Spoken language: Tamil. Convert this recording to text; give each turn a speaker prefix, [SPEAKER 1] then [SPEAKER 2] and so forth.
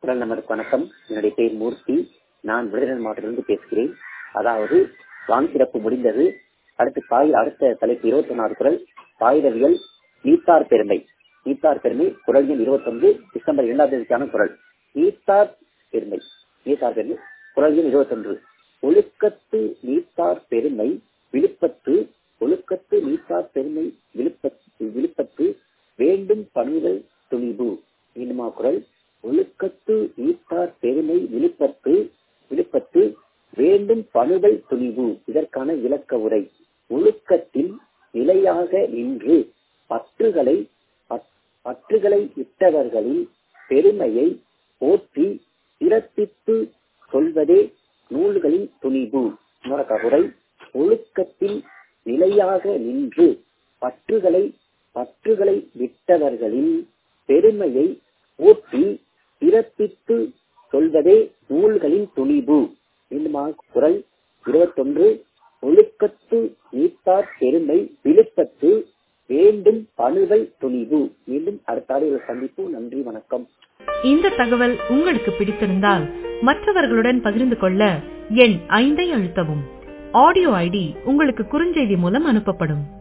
[SPEAKER 1] குரல் நமக்கு வணக்கம் என்னுடைய பேர் மூர்த்தி நான் விருதுநகர் மாவட்டத்திலிருந்து பேசுகிறேன் அதாவது வான் சிறப்பு முடிந்தது அடுத்து காய் அடுத்த தலைப்பு இருபத்தி ஒன்னாவது குரல் காகிதவியல் நீத்தார் பெருமை நீத்தார் பெருமை குரல் எண் இருபத்தொன்று டிசம்பர் இரண்டாம் தேதிக்கான குரல் நீத்தார் பெருமை நீத்தார் பெருமை குரல் எண் இருபத்தொன்று ஒழுக்கத்து நீத்தார் பெருமை விழுப்பத்து ஒழுக்கத்து நீத்தார் பெருமை விழுப்பத்து விழுப்பத்து வேண்டும் பணிகள் துணிவு மீண்டுமா குரல் ஒழுக்கத்து ஈட்டார் பெருமை விழுப்பத்து விழுப்பத்து வேண்டும் பணுதல் துணிவு இதற்கான விளக்க உரை ஒழுக்கத்தில் நிலையாக நின்று பற்றுகளை பற்றுகளை இட்டவர்களின் பெருமையை போற்றி சிறப்பித்து சொல்வதே நூல்களின் துணிவு உரை ஒழுக்கத்தில் நிலையாக நின்று பற்றுகளை பற்றுகளை விட்டவர்களின் பெருமையை போற்றி சிறப்பித்து சொல்வதே நூல்களின் துணிவு மீண்டுமா குரல் இருபத்தொன்று ஒழுக்கத்து நீத்தார் பெருமை விழுப்பத்து வேண்டும் பணுதல் துணிவு மீண்டும் அடுத்த ஆடியில் சந்திப்பு நன்றி வணக்கம்
[SPEAKER 2] இந்த தகவல் உங்களுக்கு பிடித்திருந்தால் மற்றவர்களுடன் பகிர்ந்து கொள்ள எண் ஐந்தை அழுத்தவும் ஆடியோ ஐடி உங்களுக்கு குறுஞ்செய்தி மூலம் அனுப்பப்படும்